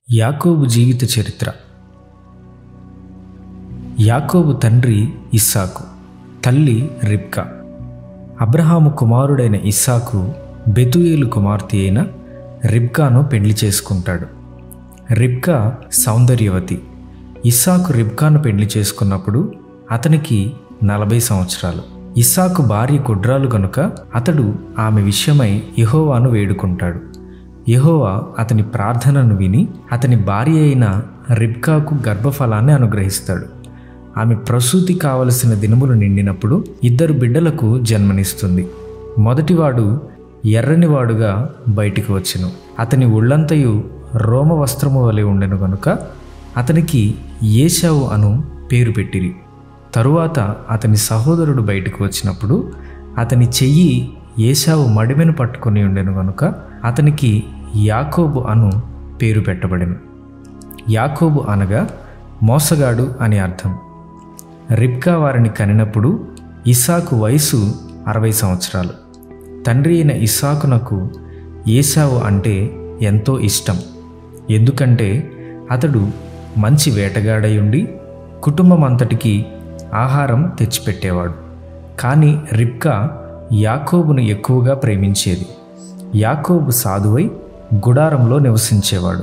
యాకోబు జీవిత చరిత్ర యాకోబు తండ్రి ఇస్సాకు తల్లి రిబ్కా అబ్రహాము కుమారుడైన ఇస్సాకు బెతుయేలు కుమార్తె అయిన రిబ్కాను పెళ్లి చేసుకుంటాడు రిబ్కా సౌందర్యవతి ఇస్సాకు రిబ్కాను పెళ్లి చేసుకున్నప్పుడు అతనికి నలభై సంవత్సరాలు ఇస్సాకు భార్య కుడ్రాలు గనుక అతడు ఆమె విషయమై యెహోవాను వేడుకుంటాడు యెహోవా అతని ప్రార్థనను విని అతని భార్య అయిన రిబ్కాకు గర్భఫలాన్ని అనుగ్రహిస్తాడు ఆమె ప్రసూతి కావలసిన దినములు నిండినప్పుడు ఇద్దరు బిడ్డలకు జన్మనిస్తుంది మొదటివాడు ఎర్రనివాడుగా బయటికి వచ్చెను అతని ఒళ్ళంతయు రోమ వస్త్రము వలె ఉండెను గనుక అతనికి ఏశావు అను పేరు పెట్టిరి తరువాత అతని సహోదరుడు బయటకు వచ్చినప్పుడు అతని చెయ్యి ఏశావు మడిమెను పట్టుకొని ఉండెను గనుక అతనికి యాకోబు అను పేరు పెట్టబడెను యాకోబు అనగా మోసగాడు అని అర్థం రిబ్కా వారిని కనినప్పుడు ఇస్సాకు వయసు అరవై సంవత్సరాలు తండ్రి అయిన ఇస్సాకునకు ఏసావు అంటే ఎంతో ఇష్టం ఎందుకంటే అతడు మంచి వేటగాడై ఉండి కుటుంబం అంతటికి ఆహారం తెచ్చిపెట్టేవాడు కానీ రిబ్కా యాకోబును ఎక్కువగా ప్రేమించేది యాకోబు సాధువై గుడారంలో నివసించేవాడు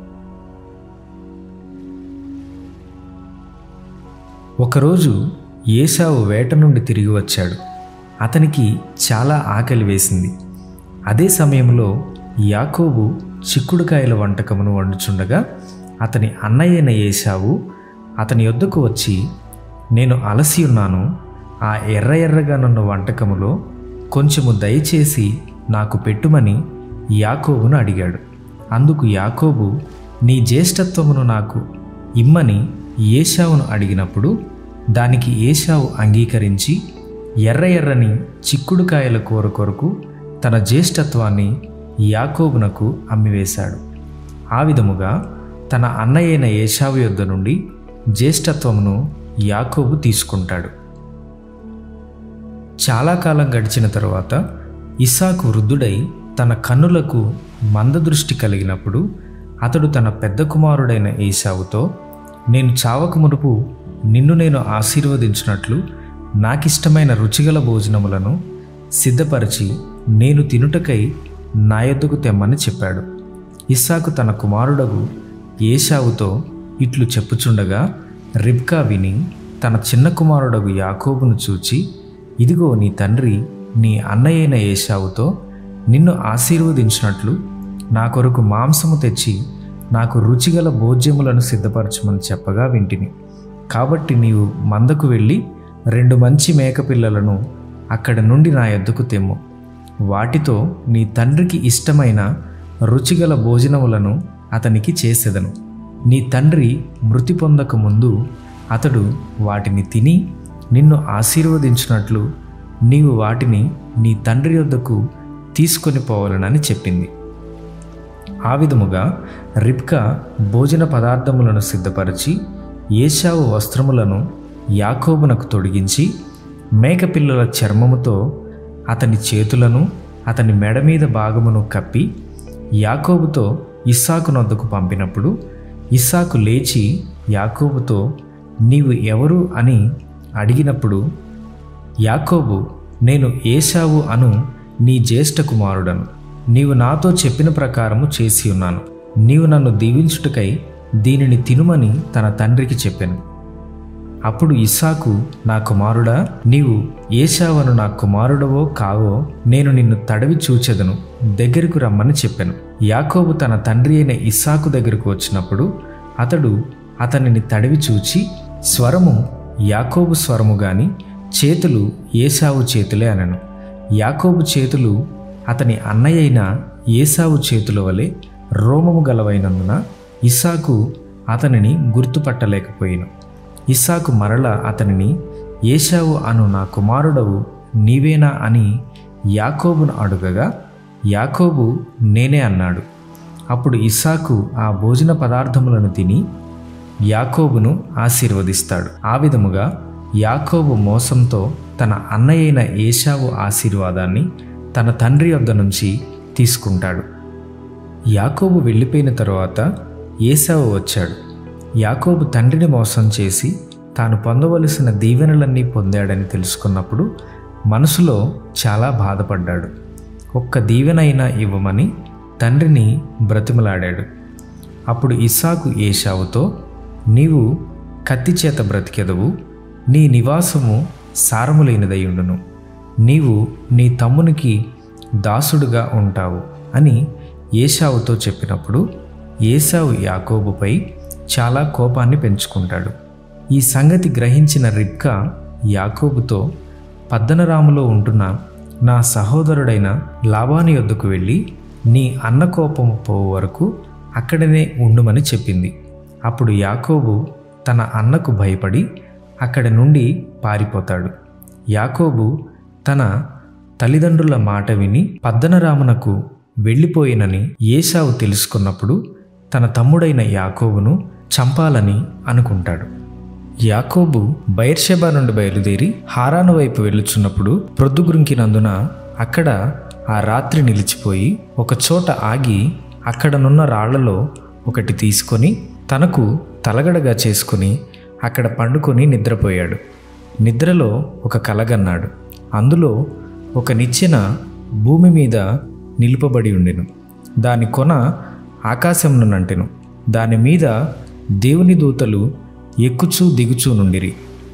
ఒకరోజు ఏసావు వేట నుండి తిరిగి వచ్చాడు అతనికి చాలా ఆకలి వేసింది అదే సమయంలో యాకోబు చిక్కుడుకాయల వంటకమును వండుచుండగా అతని అన్నయ్యైన ఏసావు అతని యొద్దకు వచ్చి నేను అలసి ఉన్నాను ఆ ఎర్ర ఎర్రగానున్న వంటకములో కొంచెము దయచేసి నాకు పెట్టుమని యాకోబును అడిగాడు అందుకు యాకోబు నీ జ్యేష్ఠత్వమును నాకు ఇమ్మని ఏషావును అడిగినప్పుడు దానికి ఏషావు అంగీకరించి ఎర్ర ఎర్రని చిక్కుడుకాయల కూర కొరకు తన జ్యేష్ఠత్వాన్ని యాకోబునకు అమ్మివేశాడు ఆ విధముగా తన అన్నయ్యైన ఏషావు యొద్ద నుండి జ్యేష్ఠత్వమును యాకోబు తీసుకుంటాడు చాలా కాలం గడిచిన తరువాత ఇసాకు వృద్ధుడై తన కన్నులకు మందదృష్టి కలిగినప్పుడు అతడు తన పెద్ద కుమారుడైన ఏసావుతో నేను చావక మునుపు నిన్ను నేను ఆశీర్వదించినట్లు నాకిష్టమైన రుచిగల భోజనములను సిద్ధపరిచి నేను తినుటకై నా యొద్దకు తెమ్మని చెప్పాడు ఇస్సాకు తన కుమారుడగు ఏషావుతో ఇట్లు చెప్పుచుండగా రిబ్కా విని తన చిన్న కుమారుడగు యాకోబును చూచి ఇదిగో నీ తండ్రి నీ అన్నయ్యైన ఏషావుతో నిన్ను ఆశీర్వదించినట్లు నా కొరకు మాంసము తెచ్చి నాకు రుచిగల భోజ్యములను సిద్ధపరచమని చెప్పగా వింటిని కాబట్టి నీవు మందకు వెళ్ళి రెండు మంచి మేకపిల్లలను అక్కడ నుండి నా యొద్దకు తెమ్ము వాటితో నీ తండ్రికి ఇష్టమైన రుచిగల భోజనములను అతనికి చేసెదను నీ తండ్రి మృతి పొందక ముందు అతడు వాటిని తిని నిన్ను ఆశీర్వదించినట్లు నీవు వాటిని నీ తండ్రి వద్దకు తీసుకొని పోవాలనని చెప్పింది ఆ విధముగా రిబ్కా భోజన పదార్థములను సిద్ధపరిచి ఏషావు వస్త్రములను యాకోబునకు తొడిగించి మేకపిల్లల చర్మముతో అతని చేతులను అతని మెడ మీద భాగమును కప్పి యాకోబుతో ఇస్సాకు నొద్దకు పంపినప్పుడు ఇస్సాకు లేచి యాకోబుతో నీవు ఎవరు అని అడిగినప్పుడు యాకోబు నేను ఏసావు అను నీ జ్యేష్ఠ కుమారుడను నీవు నాతో చెప్పిన ప్రకారము చేసి ఉన్నాను నీవు నన్ను దీవించుటకై దీనిని తినుమని తన తండ్రికి చెప్పాను అప్పుడు ఇస్సాకు నా కుమారుడా నీవు ఏషావను నా కుమారుడవో కావో నేను నిన్ను తడవి చూచెదను దగ్గరకు రమ్మని చెప్పాను యాకోబు తన తండ్రి అయిన ఇస్సాకు దగ్గరకు వచ్చినప్పుడు అతడు అతనిని తడివి చూచి స్వరము యాకోబు స్వరము గాని చేతులు ఏసావు చేతులే అనను యాకోబు చేతులు అతని అన్నయ్యైన ఏసావు చేతుల వలె రోమము గలవైనందున ఇస్సాకు అతనిని గుర్తుపట్టలేకపోయాను ఇస్సాకు మరల అతనిని ఏషావు అను నా కుమారుడవు నీవేనా అని యాకోబును అడుగగా యాకోబు నేనే అన్నాడు అప్పుడు ఇస్సాకు ఆ భోజన పదార్థములను తిని యాకోబును ఆశీర్వదిస్తాడు ఆ విధముగా యాకోబు మోసంతో తన అన్నయ్యైన ఏషావు ఆశీర్వాదాన్ని తన తండ్రి వద్ద నుంచి తీసుకుంటాడు యాకోబు వెళ్ళిపోయిన తరువాత ఏసావు వచ్చాడు యాకోబు తండ్రిని మోసం చేసి తాను పొందవలసిన దీవెనలన్నీ పొందాడని తెలుసుకున్నప్పుడు మనసులో చాలా బాధపడ్డాడు ఒక్క దీవెనైనా ఇవ్వమని తండ్రిని బ్రతిమలాడాడు అప్పుడు ఇస్సాకు ఏషావుతో నీవు కత్తి చేత బ్రతికెదవు నీ నివాసము సారము లేనిదయ్యుండును నీవు నీ తమ్మునికి దాసుడుగా ఉంటావు అని ఏషావుతో చెప్పినప్పుడు ఏసావు యాకోబుపై చాలా కోపాన్ని పెంచుకుంటాడు ఈ సంగతి గ్రహించిన రిబ్కా యాకోబుతో పద్దనరాములో ఉంటున్న నా సహోదరుడైన లాబాని యొద్దకు వెళ్ళి నీ అన్న కోపము పోవు వరకు అక్కడనే ఉండుమని చెప్పింది అప్పుడు యాకోబు తన అన్నకు భయపడి అక్కడి నుండి పారిపోతాడు యాకోబు తన తల్లిదండ్రుల మాట విని పద్దనరామునకు వెళ్ళిపోయినని ఏసావు తెలుసుకున్నప్పుడు తన తమ్ముడైన యాకోబును చంపాలని అనుకుంటాడు యాకోబు బైర్షెబా నుండి బయలుదేరి హారాను వైపు వెళ్ళుచున్నప్పుడు ప్రొద్దుగురింకినందున అక్కడ ఆ రాత్రి నిలిచిపోయి ఒక చోట ఆగి అక్కడనున్న రాళ్లలో ఒకటి తీసుకొని తనకు తలగడగా చేసుకుని అక్కడ పండుకొని నిద్రపోయాడు నిద్రలో ఒక కలగన్నాడు అందులో ఒక నిచ్చెన భూమి మీద నిలుపబడి ఉండెను దాని కొన ఆకాశమును నంటెను దాని మీద దేవుని దూతలు ఎక్కుచూ దిగుచూ నుండిరి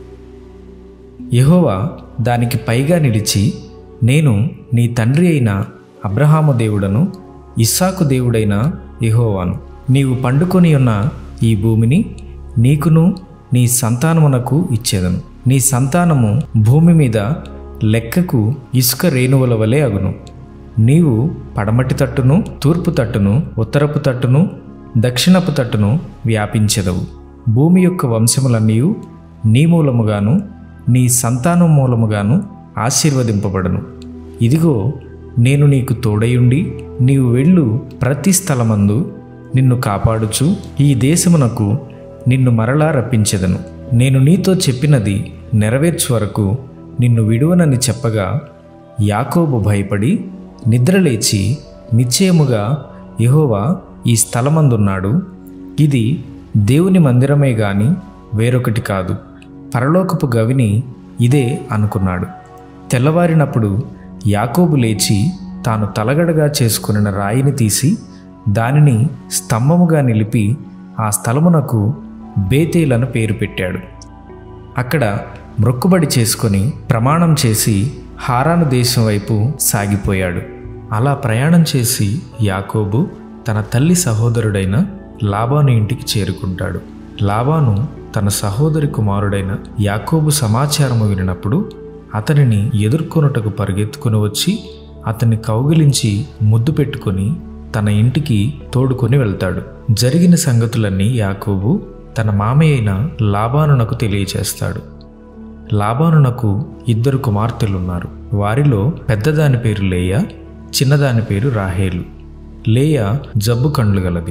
యెహోవా దానికి పైగా నిలిచి నేను నీ తండ్రి అయిన అబ్రహాము దేవుడను ఇస్సాకు దేవుడైన యెహోవాను నీవు పండుకొని ఉన్న ఈ భూమిని నీకును నీ సంతానమునకు ఇచ్చేదను నీ సంతానము భూమి మీద లెక్కకు ఇసుక రేణువుల వలె అగును నీవు పడమటి తట్టును తూర్పు తట్టును ఉత్తరపు తట్టును దక్షిణపు తట్టును వ్యాపించెదవు భూమి యొక్క వంశములన్నీ నీ మూలముగాను నీ సంతానం మూలముగాను ఆశీర్వదింపబడను ఇదిగో నేను నీకు తోడయుండి నీవు వెళ్ళు ప్రతి స్థలమందు నిన్ను కాపాడుచు ఈ దేశమునకు నిన్ను మరలా రప్పించెదను నేను నీతో చెప్పినది నెరవేర్చు వరకు నిన్ను విడువనని చెప్పగా యాకోబు భయపడి నిద్రలేచి నిశ్చయముగా యెహోవా ఈ స్థలమందున్నాడు ఇది దేవుని మందిరమే గాని వేరొకటి కాదు పరలోకపు గవిని ఇదే అనుకున్నాడు తెల్లవారినప్పుడు యాకోబు లేచి తాను తలగడగా చేసుకున్న రాయిని తీసి దానిని స్తంభముగా నిలిపి ఆ స్థలమునకు బేతేలను పేరు పెట్టాడు అక్కడ మ్రొక్కుబడి చేసుకొని ప్రమాణం చేసి హారాను దేశం వైపు సాగిపోయాడు అలా ప్రయాణం చేసి యాకోబు తన తల్లి సహోదరుడైన లాబాను ఇంటికి చేరుకుంటాడు లాబాను తన సహోదరి కుమారుడైన యాకోబు సమాచారము వినినప్పుడు అతనిని ఎదుర్కొనుటకు పరిగెత్తుకుని వచ్చి అతన్ని కౌగిలించి ముద్దు పెట్టుకొని తన ఇంటికి తోడుకొని వెళ్తాడు జరిగిన సంగతులన్నీ యాకోబు తన మామయ్య అయిన లాబానునకు తెలియచేస్తాడు లాబానునకు ఇద్దరు కుమార్తెలున్నారు వారిలో పెద్దదాని పేరు లేయ చిన్నదాని పేరు రాహేలు లేయ జబ్బు కండ్లు గలది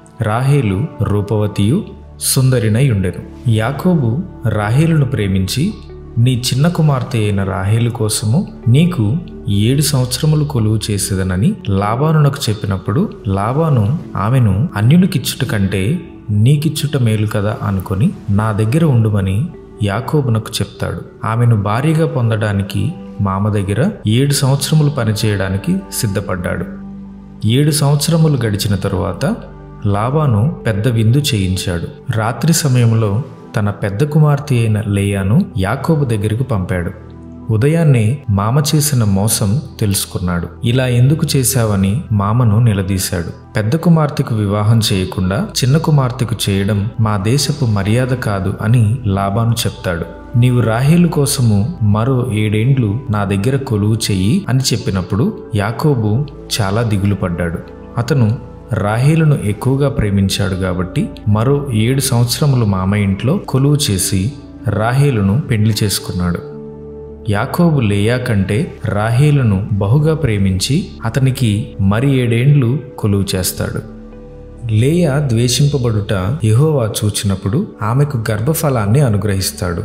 రాహేలు రూపవతియు సుందరినై ఉండెను యాకోబు రాహేలును ప్రేమించి నీ చిన్న కుమార్తె అయిన రాహేలు కోసము నీకు ఏడు సంవత్సరములు కొలువు చేసేదనని లాబానునకు చెప్పినప్పుడు లాబాను ఆమెను అన్యునికిచ్చుట కంటే నీకిచ్చుట మేలు కదా అనుకొని నా దగ్గర ఉండుమని యాకోబునకు చెప్తాడు ఆమెను భారీగా పొందడానికి మామ దగ్గర ఏడు సంవత్సరములు పనిచేయడానికి సిద్ధపడ్డాడు ఏడు సంవత్సరములు గడిచిన తరువాత లాబాను పెద్ద విందు చేయించాడు రాత్రి సమయంలో తన పెద్ద కుమార్తె అయిన లేయాను యాకోబు దగ్గరకు పంపాడు ఉదయాన్నే మామ చేసిన మోసం తెలుసుకున్నాడు ఇలా ఎందుకు చేశావని మామను నిలదీశాడు పెద్ద కుమార్తెకు వివాహం చేయకుండా చిన్న కుమార్తెకు చేయడం మా దేశపు మర్యాద కాదు అని లాబాను చెప్తాడు నీవు రాహేలు కోసము మరో ఏడేండ్లు నా దగ్గర కొలువు చెయ్యి అని చెప్పినప్పుడు యాకోబు చాలా దిగులు పడ్డాడు అతను రాహేలును ఎక్కువగా ప్రేమించాడు కాబట్టి మరో ఏడు సంవత్సరములు మామ ఇంట్లో కొలువు చేసి రాహేలును పెండ్లి చేసుకున్నాడు యాకోబు లేయా కంటే రాహేలును బహుగా ప్రేమించి అతనికి మరి ఏడేండ్లు కొలువు చేస్తాడు లేయా ద్వేషింపబడుట యెహోవా చూచినప్పుడు ఆమెకు గర్భఫలాన్ని అనుగ్రహిస్తాడు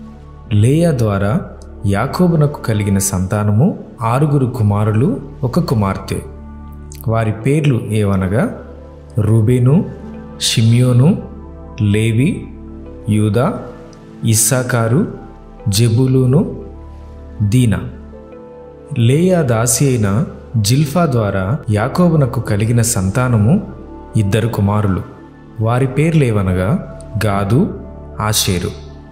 లేయా ద్వారా యాకోబునకు కలిగిన సంతానము ఆరుగురు కుమారులు ఒక కుమార్తె వారి పేర్లు ఏవనగా రూబేను షిమ్యోను లేవి యూదా ఇస్సాకారు జెబులూను దీనా లేయా దాసి అయిన జిల్ఫా ద్వారా యాకోబునకు కలిగిన సంతానము ఇద్దరు కుమారులు వారి పేర్లేవనగా గాదు ఆషేరు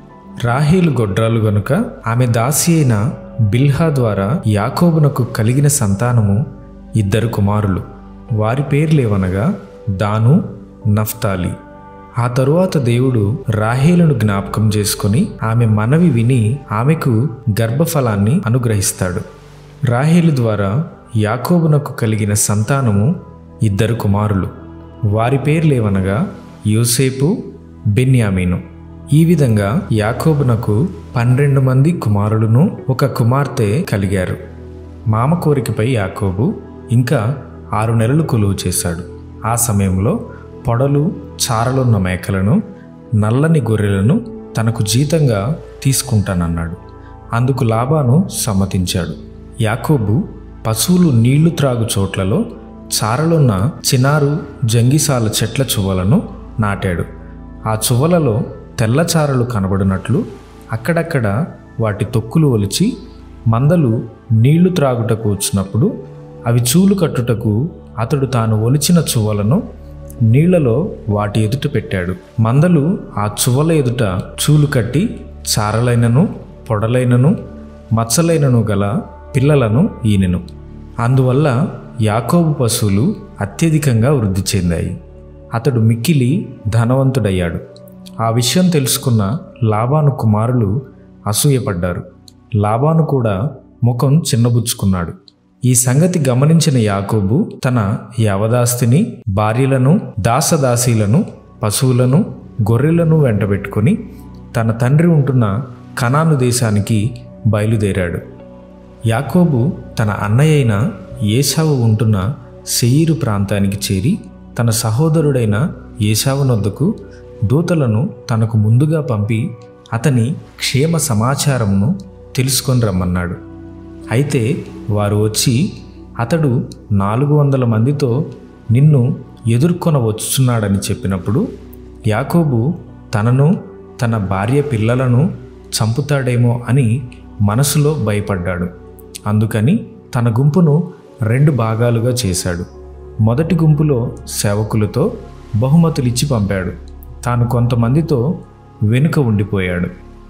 రాహేలు గొడ్రాలు గనుక ఆమె దాసి అయిన బిల్హా ద్వారా యాకోబునకు కలిగిన సంతానము ఇద్దరు కుమారులు వారి పేర్లేవనగా దాను నఫ్తాలి ఆ తరువాత దేవుడు రాహేలును జ్ఞాపకం చేసుకుని ఆమె మనవి విని ఆమెకు గర్భఫలాన్ని అనుగ్రహిస్తాడు రాహేలు ద్వారా యాకోబునకు కలిగిన సంతానము ఇద్దరు కుమారులు వారి పేర్లేవనగా యోసేపు బెన్యామీను ఈ విధంగా యాకోబునకు పన్నెండు మంది కుమారులను ఒక కుమార్తె కలిగారు మామ కోరికపై యాకోబు ఇంకా ఆరు నెలలు కొలువు చేశాడు ఆ సమయంలో పొడలు చారలున్న మేకలను నల్లని గొర్రెలను తనకు జీతంగా తీసుకుంటానన్నాడు అందుకు లాబాను సమ్మతించాడు యాకోబు పశువులు నీళ్లు త్రాగు చోట్లలో చారలున్న చినారు జంగిసాల చెట్ల చువ్వలను నాటాడు ఆ చువ్వలలో తెల్లచారలు కనబడినట్లు అక్కడక్కడ వాటి తొక్కులు ఒలిచి మందలు నీళ్లు త్రాగుటకు వచ్చినప్పుడు అవి చూలు కట్టుటకు అతడు తాను ఒలిచిన చువ్వలను నీళ్లలో వాటి ఎదుట పెట్టాడు మందలు ఆ చువ్వల ఎదుట చూలు కట్టి చారలైనను పొడలైనను మచ్చలైనను గల పిల్లలను ఈనెను అందువల్ల యాకోబు పశువులు అత్యధికంగా వృద్ధి చెందాయి అతడు మిక్కిలి ధనవంతుడయ్యాడు ఆ విషయం తెలుసుకున్న లాబాను కుమారులు అసూయపడ్డారు లాబాను కూడా ముఖం చిన్నబుచ్చుకున్నాడు ఈ సంగతి గమనించిన యాకోబు తన యవదాస్తిని భార్యలను దాసదాసీలను పశువులను గొర్రెలను వెంటబెట్టుకుని తన తండ్రి ఉంటున్న కనాను దేశానికి బయలుదేరాడు యాకోబు తన అన్నయ్య అయిన ఏసావు ఉంటున్న సెయిరు ప్రాంతానికి చేరి తన సహోదరుడైన ఏసావునొద్దకు దూతలను తనకు ముందుగా పంపి అతని క్షేమ సమాచారమును తెలుసుకొని రమ్మన్నాడు అయితే వారు వచ్చి అతడు నాలుగు వందల మందితో నిన్ను ఎదుర్కొన వచ్చుచున్నాడని చెప్పినప్పుడు యాకోబు తనను తన భార్య పిల్లలను చంపుతాడేమో అని మనసులో భయపడ్డాడు అందుకని తన గుంపును రెండు భాగాలుగా చేశాడు మొదటి గుంపులో సేవకులతో బహుమతులిచ్చి పంపాడు తాను కొంతమందితో వెనుక ఉండిపోయాడు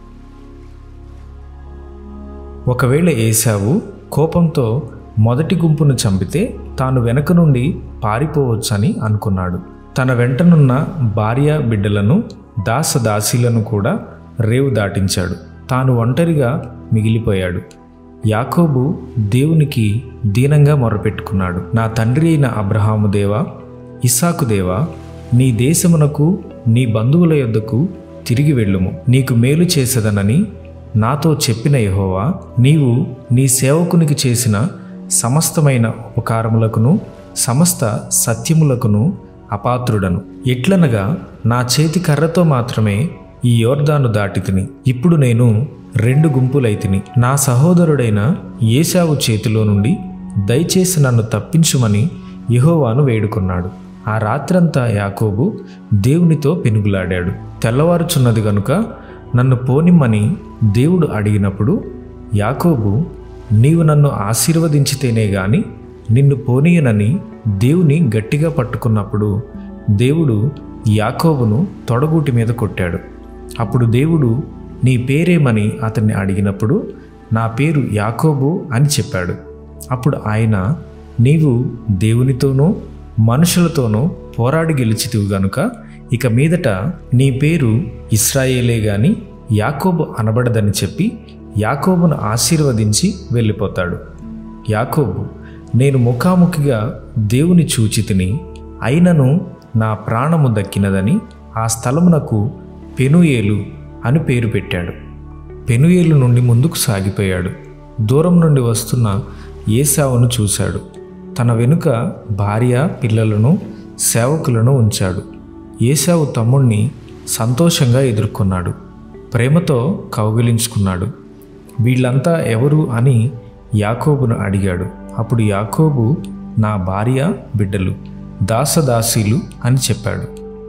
ఒకవేళ ఏసావు కోపంతో మొదటి గుంపును చంపితే తాను వెనక నుండి పారిపోవచ్చని అనుకున్నాడు తన వెంటనున్న భార్య బిడ్డలను దాస దాసీలను కూడా రేవు దాటించాడు తాను ఒంటరిగా మిగిలిపోయాడు యాకోబు దేవునికి దీనంగా మొరపెట్టుకున్నాడు నా తండ్రి అయిన అబ్రహాము దేవా ఇస్సాకు దేవా నీ దేశమునకు నీ బంధువుల యొద్దకు తిరిగి వెళ్ళుము నీకు మేలు చేసేదనని నాతో చెప్పిన యెహోవా నీవు నీ సేవకునికి చేసిన సమస్తమైన ఉపకారములకును సమస్త సత్యములకును అపాత్రుడను ఎట్లనగా నా చేతి కర్రతో మాత్రమే ఈ యోర్దాను దాటితిని ఇప్పుడు నేను రెండు గుంపులైతిని నా సహోదరుడైన ఏశావు చేతిలో నుండి దయచేసి నన్ను తప్పించుమని యెహోవాను వేడుకున్నాడు ఆ రాత్రంతా యాకోబు దేవునితో పెనుగులాడాడు తెల్లవారుచున్నది గనుక నన్ను పోనిమ్మని దేవుడు అడిగినప్పుడు యాకోబు నీవు నన్ను ఆశీర్వదించితేనే గాని నిన్ను పోనీయనని దేవుని గట్టిగా పట్టుకున్నప్పుడు దేవుడు యాకోబును తొడగూటి మీద కొట్టాడు అప్పుడు దేవుడు నీ పేరేమని అతన్ని అడిగినప్పుడు నా పేరు యాకోబు అని చెప్పాడు అప్పుడు ఆయన నీవు దేవునితోనూ మనుషులతోనూ పోరాడి గెలిచితివు గనుక ఇక మీదట నీ పేరు ఇస్రాయేలే గాని యాకోబు అనబడదని చెప్పి యాకోబును ఆశీర్వదించి వెళ్ళిపోతాడు యాకోబు నేను ముఖాముఖిగా దేవుని చూచితిని అయినను నా ప్రాణము దక్కినదని ఆ స్థలమునకు పెనుయేలు అని పేరు పెట్టాడు పెనుయేలు నుండి ముందుకు సాగిపోయాడు దూరం నుండి వస్తున్న ఏసావును చూశాడు తన వెనుక భార్య పిల్లలను సేవకులను ఉంచాడు ఏసావు తమ్ముణ్ణి సంతోషంగా ఎదుర్కొన్నాడు ప్రేమతో కౌగిలించుకున్నాడు వీళ్ళంతా ఎవరు అని యాకోబును అడిగాడు అప్పుడు యాకోబు నా భార్య బిడ్డలు దాసదాసీలు అని చెప్పాడు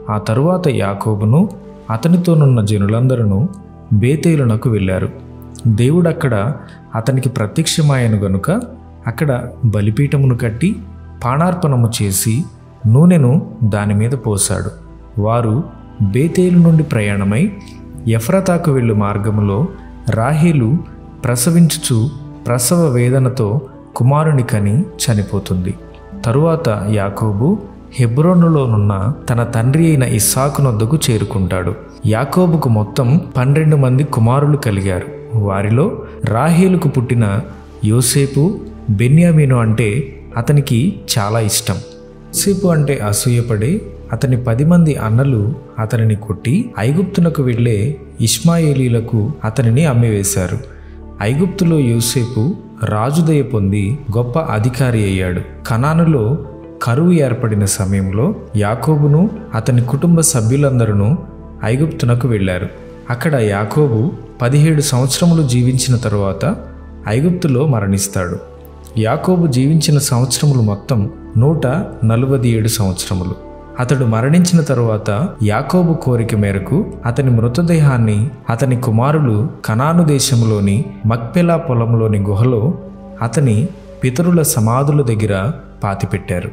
ఆ తరువాత యాకోబును అతనితోనున్న జనులందరూ బేతేలునకు వెళ్ళారు దేవుడు అక్కడ అతనికి ప్రత్యక్షమాయను గనుక అక్కడ బలిపీఠమును కట్టి పాణార్పణము చేసి నూనెను దాని మీద పోశాడు వారు బేతేలు నుండి ప్రయాణమై ఎఫ్రతాకు వెళ్ళు మార్గములో రాహేలు ప్రసవించుచు ప్రసవ వేదనతో కుమారుని కని చనిపోతుంది తరువాత యాకోబు హెబ్రోనులోనున్న తన తండ్రి అయిన ఇస్సాకునొద్దకు చేరుకుంటాడు యాకోబుకు మొత్తం పన్నెండు మంది కుమారులు కలిగారు వారిలో రాహేలుకు పుట్టిన యోసేపు బెన్యామీను అంటే అతనికి చాలా ఇష్టం యోసేపు అంటే అసూయపడి అతని పది మంది అన్నలు అతనిని కొట్టి ఐగుప్తునకు వెళ్ళే ఇష్మాయేలీలకు అతనిని అమ్మివేశారు ఐగుప్తులో యోసేపు రాజుదయ పొంది గొప్ప అధికారి అయ్యాడు కనానులో కరువు ఏర్పడిన సమయంలో యాకోబును అతని కుటుంబ సభ్యులందరూ ఐగుప్తునకు వెళ్ళారు అక్కడ యాకోబు పదిహేడు సంవత్సరములు జీవించిన తరువాత ఐగుప్తులో మరణిస్తాడు యాకోబు జీవించిన సంవత్సరములు మొత్తం నూట నలభై ఏడు సంవత్సరములు అతడు మరణించిన తరువాత యాకోబు కోరిక మేరకు అతని మృతదేహాన్ని అతని కుమారులు కనాను దేశంలోని మక్పెలా పొలంలోని గుహలో అతని పితరుల సమాధుల దగ్గర పాతిపెట్టారు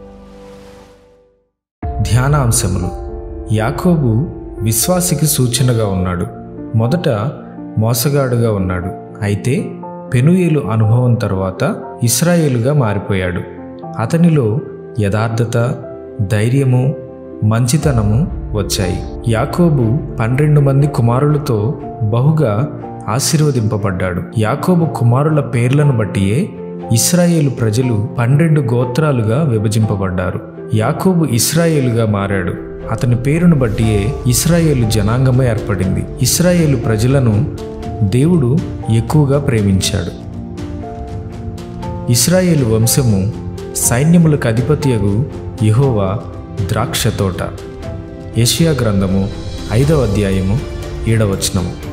ధ్యానాంశములు యాకోబు విశ్వాసికి సూచనగా ఉన్నాడు మొదట మోసగాడుగా ఉన్నాడు అయితే పెనుయేలు అనుభవం తర్వాత ఇస్రాయేలుగా మారిపోయాడు అతనిలో యథార్థత ధైర్యము మంచితనము వచ్చాయి యాకోబు పన్నెండు మంది కుమారులతో బహుగా ఆశీర్వదింపబడ్డాడు యాకోబు కుమారుల పేర్లను బట్టియే ఇస్రాయేలు ప్రజలు పన్నెండు గోత్రాలుగా విభజింపబడ్డారు యాకోబు ఇస్రాయేలుగా మారాడు అతని పేరును బట్టియే ఇస్రాయేలు జనాంగమే ఏర్పడింది ఇస్రాయేలు ప్రజలను దేవుడు ఎక్కువగా ప్రేమించాడు ఇస్రాయేలు వంశము సైన్యములకు అధిపతియగు యెహోవా ద్రాక్ష తోట యెషయా గ్రంథము ఐదవ అధ్యాయము ఏడవచనము